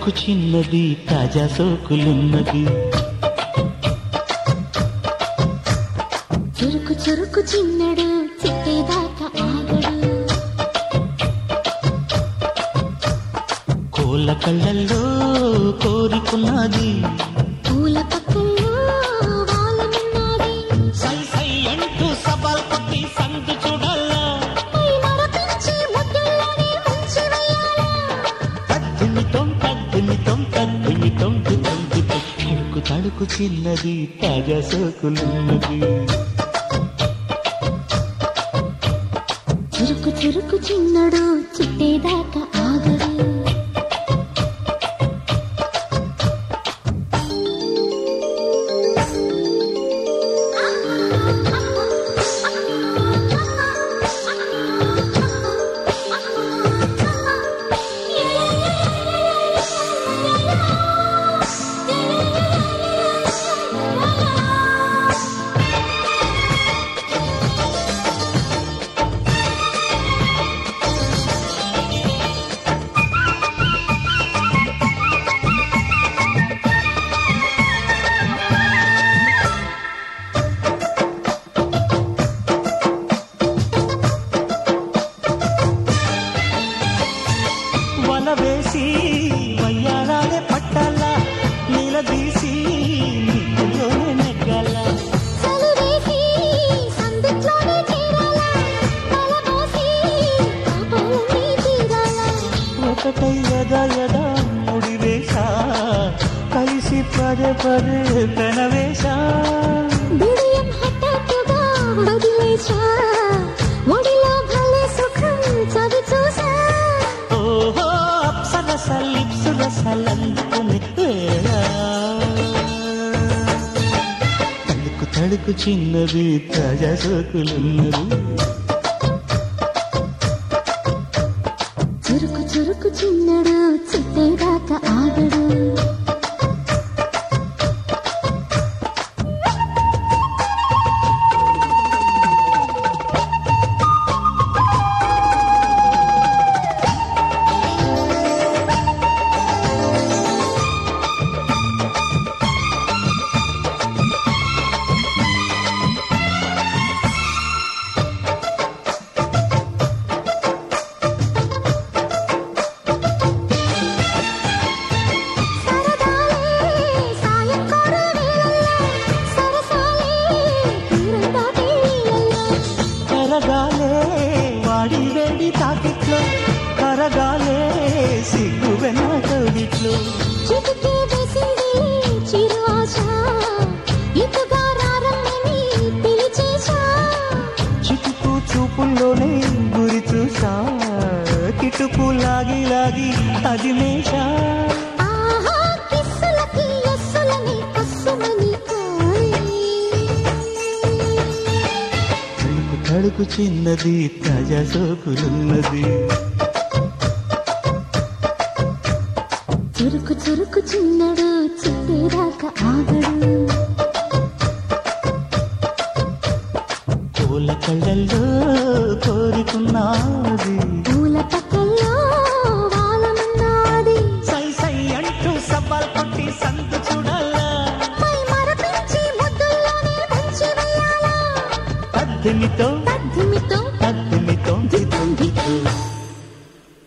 తడుకు చిన్నది తాజా సోకులున్నది చురుకు చురుకు చిన్నడు చిట్టేదాకా ఆగడు కోళ్ళ కళ్ళల్లో కోరికున్నది పూల పక్కల్లో వాలనున్నది సై సై అంటూ సవాల్ కొట్టి సందు చూడాలా పై మరపించి ముద్దుల్లోనే ముంచి వెయ్యాలా తద్దిమితం తద్దిమితం తద్దిమితం తొంగి తడుకు తడుకు చిన్నది తాజా సోకులున్నది చురుకు చురుకు చిన్నడు చిట్టేదాకా ఆగడు వల వేసి వయ్యారాలే పట్టాలా నిలదీసి నీటిలోనే నెగ్గాల చలివేసి సందిట్లోనే చేరాలా తలమోసి పాపాలన్నీ తీరాలా ఒకటై యదా యదా ముడివేశా కలిసి పదే పదే పెనవేశా బిడియం హఠాత్తుగా వదిలేశా ఒడిలో భలే సుఖం చవి చూసా ఓహో అప్సరస లిప్సు రసలందుకుని వేళ తడుకు తడుకు చిన్నది తాజా సోకులున్నది చురుకు చురుకు చిన్నడు చిట్టేదాకా ఆగడు సరదాలే సాయంకాల వేళల్లో సరసాలే తీరం దాటే నీళ్ళల్లో కరగాలే వాడి వేడి తాకిట్లో కరగాలే సిగ్గు వెనకడిట్లో చిటికే వేసింది చిరు ఆశ ఇటుగా రారమ్మని పిలిచేశా చిటుకు చూపుల్లోనే గురి చూసా కిటుకు లాగి లాగి అది మేషా ఆహా కిస్సులకి ఎస్సులని కస్సుమని కోరి తడుకు తడుకు చిన్నది తాజా సోకులున్నది చురుకు చురుకు చిన్నడు చిట్టేదాకా ఆగడు పూల కళ్ళల్లో కోరుకున్నది పూల పక్కల్లో వాలనున్నది సై సై అంటూ సవాల్ కొట్టి సందు చూడాలా పై మరపించి ముద్దుల్లోనే ముంచి వెయ్యాలా పద్దెనితో తద్దిమితో పద్దెనితో దిద్దు దిద్దు